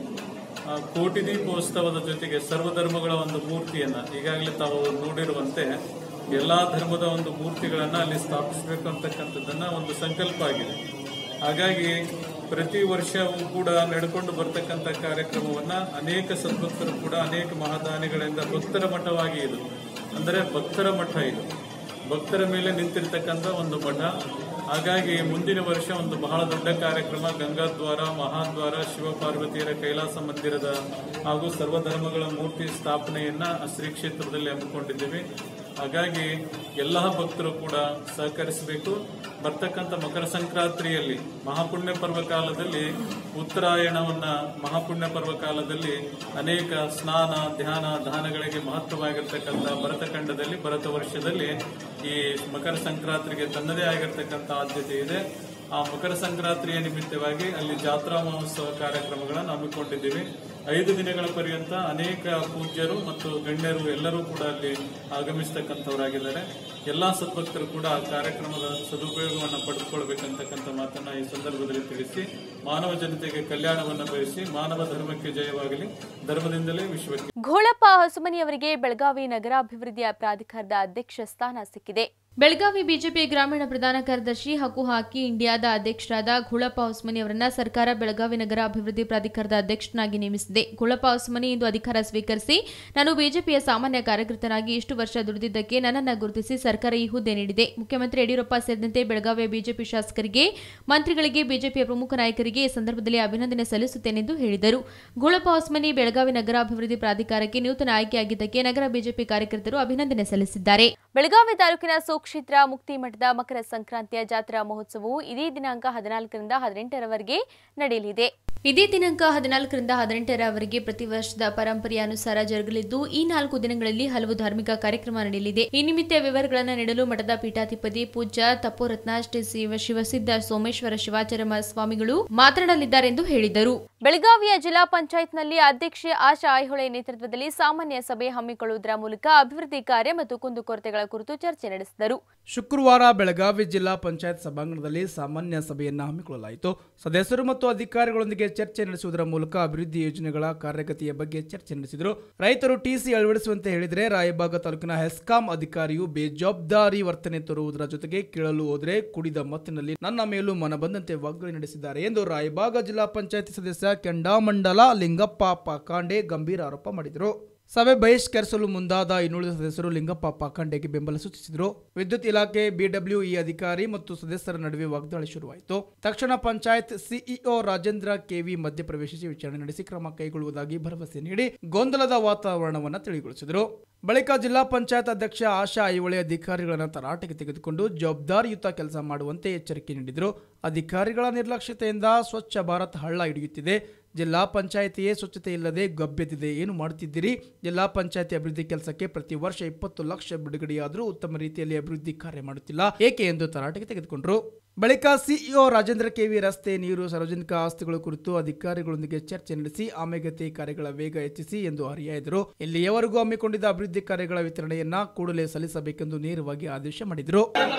ಆ, ಕೋಟಿ ದೀಪೋತ್ಸವದ ಜೊತೆಗೆ ಸರ್ವಧರ್ಮಗಳ ಒಂದು ಮೂರ್ತಿಯನ್ನ ಈಗಾಗಲೇ ತಾವು ನೋಡಿರುವಂತೆ ಎಲ್ಲಾ ಧರ್ಮದ ಒಂದು ಮೂರ್ತಿಗಳನ್ನ ಅಲ್ಲಿ ಸ್ಥಾಪಿಸಬೇಕು ಅಂತಕ್ಕಂಥದ್ದನ್ನ ಒಂದು ಸಂಕಲ್ಪ ಆಗಿದೆ ಹಾಗಾಗಿ ಪ್ರತಿ ವರ್ಷವೂ ಕೂಡ ನಡ್ಕೊಂಡು ಬರ್ತಕ್ಕಂಥ ಕಾರ್ಯಕ್ರಮವನ್ನ ಅನೇಕ ಸದ್ಭಕ್ತರು ಕೂಡ ಅನೇಕ ಮಹಾದಾನಿಗಳಿಂದ ಭಕ್ತರ ಮಠವಾಗಿ ಇದು ಅಂದರೆ ಭಕ್ತರ ಮಠ ಇದು ಭಕ್ತರ ಮೇಲೆ ನಿಂತಿರ್ತಕ್ಕಂಥ ಒಂದು ಮಠ ಹಾಗಾಗಿ ಮುಂದಿನ ವರ್ಷ ಒಂದು ಬಹಳ ದೊಡ್ಡ ಕಾರ್ಯಕ್ರಮ ಗಂಗಾದ್ವಾರ ಮಹಾದ್ವಾರ ಶಿವಪಾರ್ವತಿಯರ ಕೈಲಾಸ ಮಂದಿರದ ಹಾಗೂ ಸರ್ವಧರ್ಮಗಳ ಮೂರ್ತಿ ಸ್ಥಾಪನೆಯನ್ನ ಶ್ರೀ ಕ್ಷೇತ್ರದಲ್ಲಿ ಹಮ್ಮಿಕೊಂಡಿದ್ದೀವಿ ಹಾಗಾಗಿ ಎಲ್ಲ ಭಕ್ತರು ಕೂಡ ಸಹಕರಿಸಬೇಕು ಬರ್ತಕ್ಕಂಥ ಮಕರ ಸಂಕ್ರಾಂತಿಯಲ್ಲಿ ಮಹಾಪುಣ್ಯ ಪರ್ವ ಕಾಲದಲ್ಲಿ ಉತ್ತರಾಯಣವನ್ನ ಮಹಾಪುಣ್ಯ ಪರ್ವ ಕಾಲದಲ್ಲಿ ಅನೇಕ ಸ್ನಾನ ಧ್ಯಾನ ದಾನಗಳಿಗೆ ಮಹತ್ವವಾಗಿರ್ತಕ್ಕಂಥ ಭರತಖಂಡದಲ್ಲಿ ಭರತ ವರ್ಷದಲ್ಲಿ ಈ ಮಕರ ಸಂಕ್ರಾಂತಿಗೆ ತನ್ನದೇ ಆಗಿರ್ತಕ್ಕಂಥ ಆದ್ಯತೆ ಇದೆ ಆ ಮಕರ ಸಂಕ್ರಾಂತಿಯ ನಿಮಿತ್ತವಾಗಿ ಅಲ್ಲಿ ಜಾತ್ರಾ ಮಹೋತ್ಸವ ಕಾರ್ಯಕ್ರಮಗಳನ್ನು ಹಮ್ಮಿಕೊಂಡಿದ್ದೀವಿ ಐದು ದಿನಗಳ ಪರ್ಯಂತ ಅನೇಕ ಪೂಜ್ಯರು ಮತ್ತು ಗಣ್ಯರು ಎಲ್ಲರೂ ಕೂಡ ಅಲ್ಲಿ ಆಗಮಿಸತಕ್ಕಂಥವರಾಗಿದ್ದಾರೆ ಎಲ್ಲಾ ಸದ್ಭಕ್ತರು ಕೂಡ ಆ ಕಾರ್ಯಕ್ರಮದ ಸದುಪಯೋಗವನ್ನು ಪಡೆದುಕೊಳ್ಬೇಕಂತಕ್ಕಂಥ ಮಾತನ್ನ ಈ ಸಂದರ್ಭದಲ್ಲಿ ತಿಳಿಸಿ ಮಾನವ ಜನತೆಗೆ ಕಲ್ಯಾಣವನ್ನು ಬಯಸಿ ಮಾನವ ಧರ್ಮಕ್ಕೆ ಜಯವಾಗಲಿ ಧರ್ಮದಿಂದಲೇ ವಿಶ್ವಕ್ಕೆ ಘೋಳಪ್ಪ ಹೊಸಮನಿಯವರಿಗೆ ಬೆಳಗಾವಿ ನಗರಾಭಿವೃದ್ಧಿಯ ಪ್ರಾಧಿಕಾರದ ಅಧ್ಯಕ್ಷ ಸ್ಥಾನ ಸಿಕ್ಕಿದೆ ಬೆಳಗಾವಿ ಬಿಜೆಪಿ ಗ್ರಾಮೀಣ ಪ್ರಧಾನ ಕಾರ್ಯದರ್ಶಿ ಹಾಗೂ ಹಾಕಿ ಇಂಡಿಯಾದ ಅಧ್ಯಕ್ಷರಾದ ಘೋಳಪ್ಪ ಹೊಸಮನಿ ಅವರನ್ನ ಸರ್ಕಾರ ಬೆಳಗಾವಿ ನಗರ ಅಭಿವೃದ್ಧಿ ಪ್ರಾಧಿಕಾರದ ಅಧ್ಯಕ್ಷನಾಗಿ ನೇಮಿಸಿದೆ ಘೋಳಪ್ಪ ಹೊಸಮನಿ ಇಂದು ಅಧಿಕಾರ ಸ್ವೀಕರಿಸಿ ನಾನು ಬಿಜೆಪಿಯ ಸಾಮಾನ್ಯ ಕಾರ್ಯಕರ್ತನಾಗಿ ಇಷ್ಟು ವರ್ಷ ದುಡಿದಿದ್ದಕ್ಕೆ ನನ್ನನ್ನು ಗುರುತಿಸಿ ಸರ್ಕಾರ ಈ ಹುದ್ದೆ ನೀಡಿದೆ ಮುಖ್ಯಮಂತ್ರಿ ಯಡಿಯೂರಪ್ಪ ಸೇರಿದಂತೆ ಬೆಳಗಾವಿಯ ಬಿಜೆಪಿ ಶಾಸಕರಿಗೆ ಮಂತ್ರಿಗಳಿಗೆ ಬಿಜೆಪಿಯ ಪ್ರಮುಖ ನಾಯಕರಿಗೆ ಈ ಸಂದರ್ಭದಲ್ಲಿ ಅಭಿನಂದನೆ ಸಲ್ಲಿಸುತ್ತೇನೆಂದು ಹೇಳಿದರು ಘೋಳಪ್ಪ ಹೊಸಮನಿ ಬೆಳಗಾವಿ ನಗರ ಅಭಿವೃದ್ಧಿ ಪ್ರಾಧಿಕಾರಕ್ಕೆ ನೂತನ ಆಯ್ಕೆಯಾಗಿದ್ದಕ್ಕೆ ನಗರ ಬಿಜೆಪಿ ಕಾರ್ಯಕರ್ತರು ಅಭಿನಂದನೆ ಸಲ್ಲಿಸಿದ್ದಾರೆ ಬೆಳಗಾವಿ ತಾಲೂಕಿನ ಸುಕ್ಷೇತ್ರ ಮುಕ್ತಿ ಮಠದ ಮಕರ ಸಂಕ್ರಾಂತಿಯ ಜಾತ್ರಾ ಮಹೋತ್ಸವವು ಇದೇ ದಿನಾಂಕ ಹದಿನಾಲ್ಕರಿಂದ ಹದಿನೆಂಟರವರೆಗೆ ನಡೆಯಲಿದೆ ಇದೇ ದಿನಾಂಕ ಹದಿನಾಲ್ಕರಿಂದ ಹದಿನೆಂಟರವರೆಗೆ ಪ್ರತಿ ವರ್ಷದ ಪರಂಪರೆಯ ಅನುಸಾರ ಜರುಗಲಿದ್ದು ಈ ನಾಲ್ಕು ದಿನಗಳಲ್ಲಿ ಹಲವು ಧಾರ್ಮಿಕ ಕಾರ್ಯಕ್ರಮ ನಡೆಯಲಿದೆ ಈ ನಿಮಿತ್ತ ವಿವರಗಳನ್ನು ನೀಡಲು ಮಠದ ಪೀಠಾಧಿಪತಿ ಪೂಜ್ಯ ತಪೋರತ್ನ ಶ್ರೀ ಶಿವ ಶಿವಸಿದ್ಧ ಸೋಮೇಶ್ವರ ಶಿವಾಚಾರ್ಯ ಸ್ವಾಮಿಗಳು ಮಾತನಾಡಲಿದ್ದಾರೆಂದು ಹೇಳಿದರು ಬೆಳಗಾವಿಯ ಜಿಲ್ಲಾ ಪಂಚಾಯತ್ನಲ್ಲಿ ಅಧ್ಯಕ್ಷೆ ಆಶಾ ಐಹೊಳೆ ನೇತೃತ್ವದಲ್ಲಿ ಸಾಮಾನ್ಯ ಸಭೆ ಹಮ್ಮಿಕೊಳ್ಳುವುದರ ಮೂಲಕ ಅಭಿವೃದ್ಧಿ ಕಾರ್ಯ ಮತ್ತು ಕುಂದುಕೊರತೆಗಳ ಕುರಿತು ಚರ್ಚೆ ನಡೆಸಿದರು ಶುಕ್ರವಾರ ಬೆಳಗಾವಿ ಜಿಲ್ಲಾ ಪಂಚಾಯತ್ ಸಭಾಂಗಣದಲ್ಲಿ ಸಾಮಾನ್ಯ ಸಭೆಯನ್ನು ಹಮ್ಮಿಕೊಳ್ಳಲಾಯಿತು ಸದಸ್ಯರು ಮತ್ತು ಅಧಿಕಾರಿಗಳೊಂದಿಗೆ ಚರ್ಚೆ ನಡೆಸುವುದರ ಮೂಲಕ ಅಭಿವೃದ್ಧಿ ಯೋಜನೆಗಳ ಕಾರ್ಯಗತಿಯ ಬಗ್ಗೆ ಚರ್ಚೆ ನಡೆಸಿದರು ರೈತರು ಟಿಸಿ ಅಳವಡಿಸುವಂತೆ ಹೇಳಿದರೆ ರಾಯಬಾಗ ತಾಲೂಕಿನ ಹೆಸ್ಕಾಂ ಅಧಿಕಾರಿಯು ಬೇಜವಾಬ್ದಾರಿ ವರ್ತನೆ ತೋರುವುದರ ಜೊತೆಗೆ ಕೇಳಲು ಹೋದರೆ ಕುಡಿದ ಮತ್ತಿನಲ್ಲಿ ನನ್ನ ಮೇಲೂ ಮನ ಬಂದಂತೆ ವಾಗ್ದಾಳಿ ನಡೆಸಿದ್ದಾರೆ ಎಂದು ರಾಯಬಾಗ ಜಿಲ್ಲಾ ಪಂಚಾಯತ್ ಸದಸ್ಯ ಕೆಂಡಾಮಂಡಲ ಲಿಂಗಪ್ಪ ಪಾಕಾಂಡೆ ಗಂಭೀರ ಆರೋಪ ಮಾಡಿದರು ಸಭೆ ಬಹಿಷ್ಕರಿಸಲು ಮುಂದಾದ ಇನ್ನುಳಿದ ಸದಸ್ಯರು ಲಿಂಗಪ್ಪ ಪಾಖಂಡೆಗೆ ಬೆಂಬಲ ಸೂಚಿಸಿದರು ವಿದ್ಯುತ್ ಇಲಾಖೆ ಬಿಡಬ್ಲ್ಯೂಇ ಅಧಿಕಾರಿ ಮತ್ತು ಸದಸ್ಯರ ನಡುವೆ ವಾಗ್ದಾಳಿ ಶುರುವಾಯಿತು ತಕ್ಷಣ ಪಂಚಾಯತ್ ಸಿಇಒ ರಾಜೇಂದ್ರ ಕೆವಿ ಮಧ್ಯಪ್ರವೇಶಿಸಿ ವಿಚಾರಣೆ ನಡೆಸಿ ಕ್ರಮ ಕೈಗೊಳ್ಳುವುದಾಗಿ ಭರವಸೆ ನೀಡಿ ಗೊಂದಲದ ವಾತಾವರಣವನ್ನು ತಿಳಿಗೊಳಿಸಿದರು ಬಳಿಕ ಜಿಲ್ಲಾ ಪಂಚಾಯತ್ ಅಧ್ಯಕ್ಷ ಆಶಾ ಐಹೊಳೆ ಅಧಿಕಾರಿಗಳನ್ನು ತರಾಟೆಗೆ ತೆಗೆದುಕೊಂಡು ಜವಾಬ್ದಾರಿಯುತ ಕೆಲಸ ಮಾಡುವಂತೆ ಎಚ್ಚರಿಕೆ ನೀಡಿದರು ಅಧಿಕಾರಿಗಳ ನಿರ್ಲಕ್ಷ್ಯತೆಯಿಂದ ಸ್ವಚ್ಛ ಭಾರತ್ ಹಳ್ಳ ಹಿಡಿಯುತ್ತಿದೆ ಜಿಲ್ಲಾ ಪಂಚಾಯತಿಯೇ ಸ್ವಚ್ಛತೆ ಇಲ್ಲದೆ ಗಬ್ಬೆದ್ದಿದೆ ಏನು ಮಾಡುತ್ತಿದ್ದೀರಿ ಜಿಲ್ಲಾ ಪಂಚಾಯತಿ ಅಭಿವೃದ್ಧಿ ಕೆಲಸಕ್ಕೆ ಪ್ರತಿ ವರ್ಷ ಇಪ್ಪತ್ತು ಲಕ್ಷ ಬಿಡುಗಡೆಯಾದರೂ ಉತ್ತಮ ರೀತಿಯಲ್ಲಿ ಅಭಿವೃದ್ಧಿ ಕಾರ್ಯ ಮಾಡುತ್ತಿಲ್ಲ ಏಕೆ ಎಂದು ತರಾಟೆಗೆ ತೆಗೆದುಕೊಂಡರು ಬಳಿಕ ಸಿಇಒ ರಾಜೇಂದ್ರ ಕೆವಿ ರಸ್ತೆ ನೀರು ಸಾರ್ವಜನಿಕ ಆಸ್ತಿಗಳ ಕುರಿತು ಅಧಿಕಾರಿಗಳೊಂದಿಗೆ ಚರ್ಚೆ ನಡೆಸಿ ಆಮೆಗತಿ ಕಾರ್ಯಗಳ ವೇಗ ಹೆಚ್ಚಿಸಿ ಎಂದು ಹರಿಯಾಯ್ದರು ಇಲ್ಲಿಯವರೆಗೂ ಹಮ್ಮಿಕೊಂಡಿದ್ದ ಅಭಿವೃದ್ಧಿ ಕಾರ್ಯಗಳ ವಿತರಣೆಯನ್ನ ಕೂಡಲೇ ಸಲ್ಲಿಸಬೇಕೆಂದು ನೇರವಾಗಿ ಆದೇಶ ಮಾಡಿದರು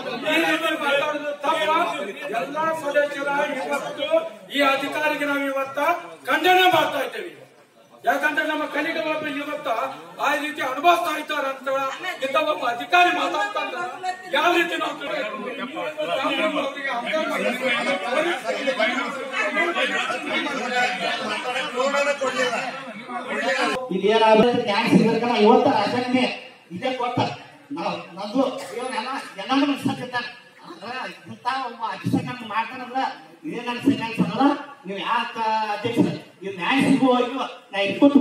ಎಲ್ಲಾ ಸದಸ್ಯರ ಇವತ್ತು ಈ ಅಧಿಕಾರಿಗೆ ನಾವು ಇವತ್ತ ಖಂಡನೆ ಮಾಡ್ತಾ ಇದ್ದೇವೆ ಯಾಕಂದ್ರೆ ನಮ್ಮ ಕಲಿಗಳು ಇವತ್ತ ಆ ರೀತಿ ಅನುಭವಿಸ್ತಾ ಇದ್ದಾರೆ ಅಂತ ಇಂಥ ಒಬ್ಬ ಅಧಿಕಾರಿ ಮಾತಾಡ್ತಾರೆ ಯಾವ ರೀತಿ ನಾವು ಅವರಿಗೆ ಇಲ್ಲಿ ಏನಾದ್ರೆ ಟ್ಯಾಕ್ಸ್ ಸಿಗಬೇಕಲ್ಲ ಇವತ್ತ ರಾಜನೇ ಇದೇ ಕೊಟ್ಟ ನಾವು ನಂದು ಇವನ್ನೆಲ್ಲ ಎಲ್ಲಾನು ಮನ್ಸಾಕಿರ್ತಾನೆ ಇಂಥ ಒಬ್ಬ ಅಧ್ಯಕ್ಷ ಮಾಡ್ತಾನಂದ್ರ ಇದೇ ನನ್ನ ಸೆಕೆಂಡ್ಸ್ ಅನ್ನಲ್ಲ ನೀವು ಯಾಕ ಅಧ್ಯಕ್ಷ ಇವ್ ನ್ಯಾಯ ಸಿಗುವವರೆಗೂ ನಾ ಇಟ್ಕೊಟ್ಟು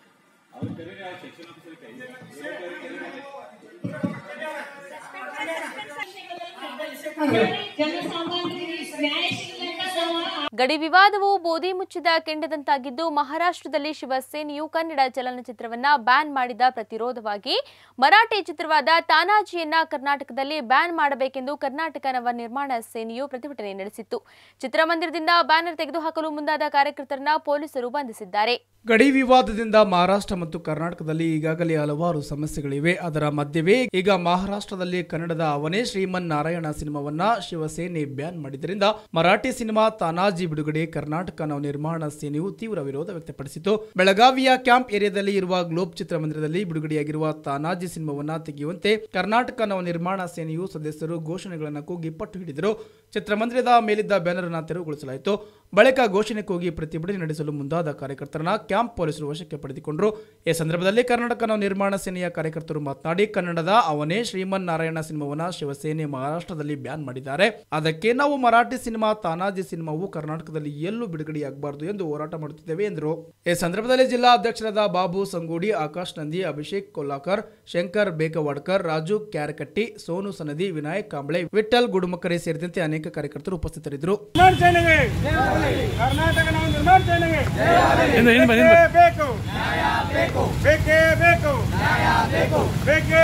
ಗಡಿ ವಿವಾದವು ಬೋಧಿ ಮುಚ್ಚಿದ ಕೆಂಡದಂತಾಗಿದ್ದು ಮಹಾರಾಷ್ಟ್ರದಲ್ಲಿ ಶಿವಸೇನೆಯು ಕನ್ನಡ ಚಲನಚಿತ್ರವನ್ನ ಬ್ಯಾನ್ ಮಾಡಿದ ಪ್ರತಿರೋಧವಾಗಿ ಮರಾಠಿ ಚಿತ್ರವಾದ ತಾನಾಜಿಯನ್ನ ಕರ್ನಾಟಕದಲ್ಲಿ ಬ್ಯಾನ್ ಮಾಡಬೇಕೆಂದು ಕರ್ನಾಟಕ ನವ ನಿರ್ಮಾಣ ಸೇನೆಯು ಪ್ರತಿಭಟನೆ ನಡೆಸಿತ್ತು ಚಿತ್ರಮಂದಿರದಿಂದ ಬ್ಯಾನರ್ ತೆಗೆದುಹಾಕಲು ಮುಂದಾದ ಕಾರ್ಯಕರ್ತರನ್ನ ಪೊಲೀಸರು ಬಂಧಿಸಿದ್ದಾರೆ ಗಡಿ ವಿವಾದದಿಂದ ಮಹಾರಾಷ್ಟ್ರ ಮತ್ತು ಕರ್ನಾಟಕದಲ್ಲಿ ಈಗಾಗಲೇ ಹಲವಾರು ಸಮಸ್ಯೆಗಳಿವೆ ಅದರ ಮಧ್ಯವೇ ಈಗ ಮಹಾರಾಷ್ಟ್ರದಲ್ಲಿ ಕನ್ನಡದ ಅವನೇ ಶ್ರೀಮನ್ ನಾರಾಯಣ ಸಿನಿಮಾವನ್ನ ಶಿವಸೇನೆ ಬ್ಯಾನ್ ಮಾಡಿದ್ದರಿಂದ ಮರಾಠಿ ಸಿನಿಮಾ ತಾನಾಜಿ ಬಿಡುಗಡೆ ಕರ್ನಾಟಕ ನವನಿರ್ಮಾಣ ಸೇನೆಯು ತೀವ್ರ ವಿರೋಧ ವ್ಯಕ್ತಪಡಿಸಿತು ಬೆಳಗಾವಿಯ ಕ್ಯಾಂಪ್ ಏರಿಯಾದಲ್ಲಿ ಇರುವ ಗ್ಲೋಬ್ ಚಿತ್ರಮಂದಿರದಲ್ಲಿ ಬಿಡುಗಡೆಯಾಗಿರುವ ತಾನಾಜಿ ಸಿನಿಮಾವನ್ನ ತೆಗೆಯುವಂತೆ ಕರ್ನಾಟಕ ನವನಿರ್ಮಾಣ ಸೇನೆಯು ಸದಸ್ಯರು ಘೋಷಣೆಗಳನ್ನು ಕೂಗಿ ಪಟ್ಟು ಹಿಡಿದರು ಚಿತ್ರಮಂದಿರದ ಮೇಲಿದ್ದ ಬ್ಯಾನರ್ ಅನ್ನು ತೆರವುಗೊಳಿಸಲಾಯಿತು ಬಳಿಕ ಘೋಷಣೆ ಕೂಗಿ ಪ್ರತಿಭಟನೆ ನಡೆಸಲು ಮುಂದಾದ ಕಾರ್ಯಕರ್ತರನ್ನ ಕ್ಯಾಂಪ್ ಪೊಲೀಸರು ವಶಕ್ಕೆ ಪಡೆದುಕೊಂಡರು ಈ ಸಂದರ್ಭದಲ್ಲಿ ಕರ್ನಾಟಕ ನವ ನಿರ್ಮಾಣ ಸೇನೆಯ ಕಾರ್ಯಕರ್ತರು ಮಾತನಾಡಿ ಕನ್ನಡದ ಅವನೇ ಶ್ರೀಮನ್ ನಾರಾಯಣ ಸಿನಿಮಾವನ್ನ ಶಿವಸೇನೆ ಮಹಾರಾಷ್ಟ್ರದಲ್ಲಿ ಬ್ಯಾನ್ ಮಾಡಿದ್ದಾರೆ ಅದಕ್ಕೆ ನಾವು ಮರಾಠಿ ಸಿನಿಮಾ ತಾನಾಜಿ ಸಿನಿಮಾವು ಕರ್ನಾಟಕದಲ್ಲಿ ಎಲ್ಲೂ ಬಿಡುಗಡೆಯಾಗಬಾರದು ಎಂದು ಹೋರಾಟ ಮಾಡುತ್ತಿದ್ದೇವೆ ಎಂದರು ಈ ಸಂದರ್ಭದಲ್ಲಿ ಜಿಲ್ಲಾ ಅಧ್ಯಕ್ಷರಾದ ಬಾಬು ಸಂಗೋಡಿ ಆಕಾಶ್ ನಂದಿ ಅಭಿಷೇಕ್ ಕೊಲ್ಲಾಕರ್ ಶಂಕರ್ ಬೇಕವಾಡ್ಕರ್ ರಾಜು ಕ್ಯಾರಕಟ್ಟಿ ಸೋನು ಸನದಿ ವಿನಾಯಕ್ ಕಾಂಬ್ಳೆ ವಿಠಲ್ ಗುಡುಮಕರೆ ಸೇರಿದಂತೆ ಅನೇಕ ಕಾರ್ಯಕರ್ತರು ಉಪಸ್ಥಿತರಿದ್ದರು ಕರ್ನಾಟಕ ನಾವು ನಿರ್ಮಾಣ ಸೇನೆಗೆ ಬೇಕು ಬೇಕೇ ಬೇಕು ಬೇಕೇ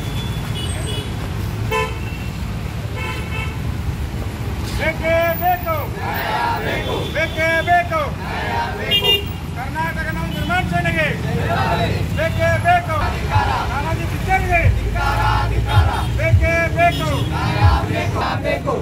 ಬೇಕೇ ಬೇಕು ಬೇಕೇ ಬೇಕು ಕರ್ನಾಟಕ ನಾವು ನಿರ್ಮಾಣ ಸೇನೆಗೆ ಬೇಕೇ ಬೇಕು ನಾನಾಜಿ ಪಿಕ್ಚರ್ಗೆ ಬೇಕೇ ಬೇಕು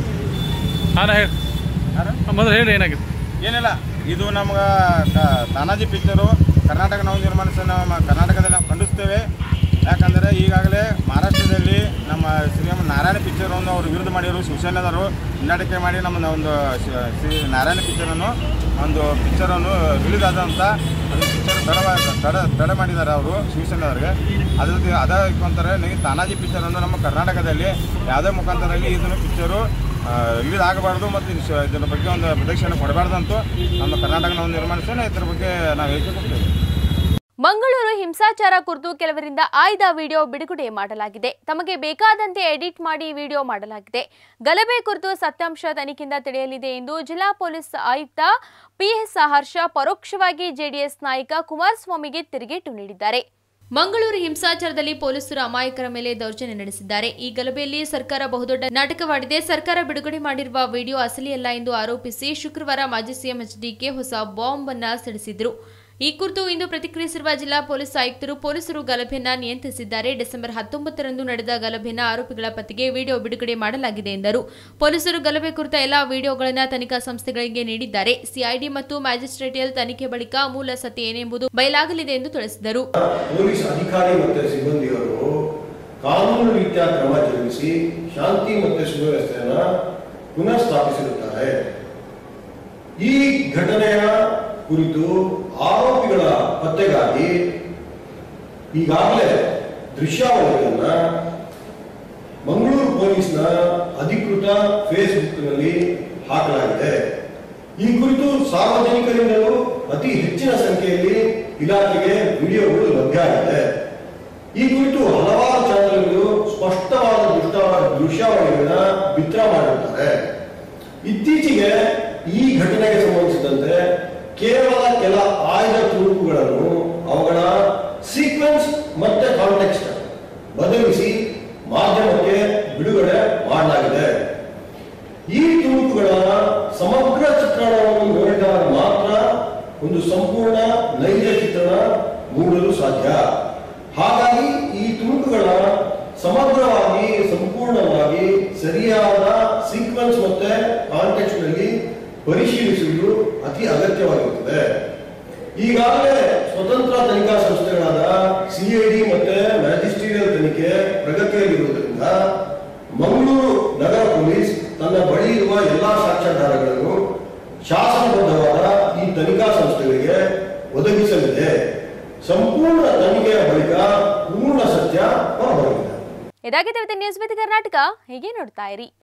ಮೊದಲು ಹೇಳಿ ಏನಾಗಿದೆ ಏನಿಲ್ಲ ಇದು ನಮ್ಗೆ ತಾನಾಜಿ ಪಿಕ್ಚರು ಕರ್ನಾಟಕ ನಾವು ನಿರ್ಮಾಣ ಸೇನೆ ನಮ್ಮ ಕರ್ನಾಟಕದಲ್ಲಿ ನಾವು ಖಂಡಿಸ್ತೇವೆ ಯಾಕಂದರೆ ಈಗಾಗಲೇ ಮಹಾರಾಷ್ಟ್ರದಲ್ಲಿ ನಮ್ಮ ಶ್ರೀರಾಮ ನಾರಾಯಣ ಪಿಕ್ಚರನ್ನು ಅವರು ವಿರುದ್ಧ ಮಾಡಿದರು ಶಿವಸೇನೆದವರು ಹಿನ್ನಡಿಕೆ ಮಾಡಿ ನಮ್ಮ ಒಂದು ಶ- ಶ್ರೀ ನಾರಾಯಣ ಪಿಕ್ಚರನ್ನು ಒಂದು ಪಿಕ್ಚರನ್ನು ರಿಲೀಸ್ ಆದಂಥ ಅದು ಪಿಕ್ಚರ್ ತಡ ತಡ ತಡ ಮಾಡಿದ್ದಾರೆ ಅವರು ಶಿವಸೇನೆದವ್ರಿಗೆ ಅದ್ರ ಅದ ಅಂತಾರೆ ನೀವು ತಾನಾಜಿ ಪಿಕ್ಚರನ್ನು ನಮ್ಮ ಕರ್ನಾಟಕದಲ್ಲಿ ಯಾವುದೇ ಮುಖಾಂತರದಲ್ಲಿ ಇದನ್ನು ಪಿಕ್ಚರು ರಿಲೀಸ್ ಆಗಬಾರ್ದು ಮತ್ತು ಇದು ಶ- ಇದರ ಬಗ್ಗೆ ಒಂದು ಪ್ರದಕ್ಷಿಣೆ ಕೊಡಬಾರ್ದು ಅಂತೂ ನಮ್ಮ ಕರ್ನಾಟಕ ನಾವು ನಿರ್ಮಾಣ ಸೇನೆ ಇದ್ರ ಬಗ್ಗೆ ನಾವು ಹೇಳಿಕೆ ಕೊಡ್ತೇವೆ ಮಂಗಳೂರು ಹಿಂಸಾಚಾರ ಕುರಿತು ಕೆಲವರಿಂದ ಆಯ್ದ ವಿಡಿಯೋ ಬಿಡುಗಡೆ ಮಾಡಲಾಗಿದೆ ತಮಗೆ ಬೇಕಾದಂತೆ ಎಡಿಟ್ ಮಾಡಿ ವಿಡಿಯೋ ಮಾಡಲಾಗಿದೆ ಗಲಭೆ ಕುರಿತು ಸತ್ಯಾಂಶ ತನಿಖೆಯಿಂದ ತಿಳಿಯಲಿದೆ ಎಂದು ಜಿಲ್ಲಾ ಪೊಲೀಸ್ ಆಯುಕ್ತ ಪಿಎಸ್ ಹರ್ಷ ಪರೋಕ್ಷವಾಗಿ ಜೆಡಿಎಸ್ ನಾಯಕ ಕುಮಾರಸ್ವಾಮಿಗೆ ತಿರುಗೇಟು ನೀಡಿದ್ದಾರೆ ಮಂಗಳೂರು ಹಿಂಸಾಚಾರದಲ್ಲಿ ಪೊಲೀಸರು ಅಮಾಯಕರ ಮೇಲೆ ದೌರ್ಜನ್ಯ ನಡೆಸಿದ್ದಾರೆ ಈ ಗಲಭೆಯಲ್ಲಿ ಸರ್ಕಾರ ಬಹುದೊಡ್ಡ ನಾಟಕವಾಡಿದೆ ಸರ್ಕಾರ ಬಿಡುಗಡೆ ಮಾಡಿರುವ ವಿಡಿಯೋ ಅಸಲಿಯಲ್ಲ ಎಂದು ಆರೋಪಿಸಿ ಶುಕ್ರವಾರ ಮಾಜಿ ಸಿಎಂ ಎಚ್ಡಿಕೆ ಹೊಸ ಬಾಂಬ್ ಅನ್ನ ಸಿಡಿಸಿದ್ರು ಈ ಕುರಿತು ಇಂದು ಪ್ರತಿಕ್ರಿಯಿಸಿರುವ ಜಿಲ್ಲಾ ಪೊಲೀಸ್ ಆಯುಕ್ತರು ಪೊಲೀಸರು ಗಲಭೆಯನ್ನ ನಿಯಂತ್ರಿಸಿದ್ದಾರೆ ಡಿಸೆಂಬರ್ ಹತ್ತೊಂಬತ್ತರಂದು ನಡೆದ ಗಲಭೆಯನ್ನ ಆರೋಪಿಗಳ ಪತ್ತೆಗೆ ವಿಡಿಯೋ ಬಿಡುಗಡೆ ಮಾಡಲಾಗಿದೆ ಎಂದರು ಪೊಲೀಸರು ಗಲಭೆ ಕುರಿತ ಎಲ್ಲಾ ವಿಡಿಯೋಗಳನ್ನು ತನಿಖಾ ಸಂಸ್ಥೆಗಳಿಗೆ ನೀಡಿದ್ದಾರೆ ಸಿಐಡಿ ಮತ್ತು ಮ್ಯಾಜಿಸ್ಟ್ರೇಟಿಯಲ್ ತನಿಖೆ ಬಳಿಕ ಮೂಲ ಸತ್ಯ ಏನೆಂಬುದು ಬಯಲಾಗಲಿದೆ ಎಂದು ತಿಳಿಸಿದರು ಪೊಲೀಸ್ ಅಧಿಕಾರಿ ಮತ್ತು ಸಿಬ್ಬಂದಿಯವರು ಕಾನೂನು ರೀತಿಯ ಕ್ರಮ ಜರುಗಿಸಿ ಶಾಂತಿ ಮತ್ತು ಸುವ್ಯವಸ್ಥೆಯನ್ನ ಪುನಃ ಸ್ಥಾಪಿಸಿರುತ್ತಾರೆ ಈ ಘಟನೆಯ ಕುರಿತು ಆರೋಪಿಗಳ ಪತ್ತೆಗಾಗಿ ಈಗಾಗಲೇ ದೃಶ್ಯಾವಳಿಗಳನ್ನ ಮಂಗಳೂರು ಪೊಲೀಸ್ನ ಅಧಿಕೃತ ಫೇಸ್ಬುಕ್ನಲ್ಲಿ ಹಾಕಲಾಗಿದೆ ಈ ಕುರಿತು ಸಾರ್ವಜನಿಕರಿಂದಲೂ ಅತಿ ಹೆಚ್ಚಿನ ಸಂಖ್ಯೆಯಲ್ಲಿ ಇಲಾಖೆಗೆ ವಿಡಿಯೋಗಳು ಲಭ್ಯ ಆಗಿದೆ ಈ ಕುರಿತು ಹಲವಾರು ಚಾನೆಲ್ಗಳು ಸ್ಪಷ್ಟವಾದ ದೃಷ್ಟ ದೃಶ್ಯಾವಳಿಗಳನ್ನ ಬಿತ್ತರ ಮಾಡಿರುತ್ತಾರೆ ಇತ್ತೀಚೆಗೆ ಈ ಘಟನೆಗೆ ಸಂಬಂಧಿಸಿದಂತೆ ಕೇವಲ ಕೆಲ ಆಯ್ದ ತುಣುಕುಗಳನ್ನು ಅವುಗಳ ಸೀಕ್ವೆನ್ಸ್ ಮತ್ತೆ ಕಾಂಟೆಕ್ಸ್ಟ್ ಬದಲಿಸಿ ಮಾಧ್ಯಮಕ್ಕೆ ಬಿಡುಗಡೆ ಮಾಡಲಾಗಿದೆ ಈ ತುಣುಕುಗಳ ಸಮಗ್ರ ಚಿತ್ರಣವನ್ನು ನೋಡಿದಾಗ ಮಾತ್ರ ಒಂದು ಸಂಪೂರ್ಣ ನೈಜ ಚಿತ್ರಣ ಮೂಡಲು ಸಾಧ್ಯ ಹಾಗಾಗಿ ಈ ತುಣುಕುಗಳ ಸಮಗ್ರವಾಗಿ ಸಂಪೂರ್ಣವಾಗಿ ಸರಿಯಾದ ಸೀಕ್ವೆನ್ಸ್ ಮತ್ತೆ ಕಾಂಟೆಕ್ಸ್ಟ್ ನಲ್ಲಿ ಪರಿಶೀಲಿಸುವುದು ಅತಿ ಅಗತ್ಯವಾಗಿರುತ್ತದೆ ಈಗಾಗಲೇ ಸ್ವತಂತ್ರ ತನಿಖಾ ಸಂಸ್ಥೆಗಳಾದ ಸಿಐಡಿ ಮತ್ತೆ ಮ್ಯಾಜಿಸ್ಟ್ರಿಯಲ್ ತನಿಖೆ ಪ್ರಗತಿಯಲ್ಲಿರುವುದರಿಂದ ಮಂಗಳೂರು ನಗರ ಪೊಲೀಸ್ ತನ್ನ ಬಳಿ ಇರುವ ಎಲ್ಲಾ ಸಾಕ್ಷ್ಯಾಧಾರಗಳನ್ನು ಶಾಸನಬದ್ಧವಾದ ಈ ತನಿಖಾ ಸಂಸ್ಥೆಗಳಿಗೆ ಒದಗಿಸಲಿದೆ ಸಂಪೂರ್ಣ ತನಿಖೆಯ ಬಳಿಕ ಪೂರ್ಣ ಸತ್ಯ ಹೊರಬರಲಿದೆ ಇದಾಗಿದೆ ಇವತ್ತಿನ ನ್ಯೂಸ್ ವಿತ್ ಕರ್ನಾಟಕ ಹೀಗೆ ನೋಡ್ತಾ ಇರಿ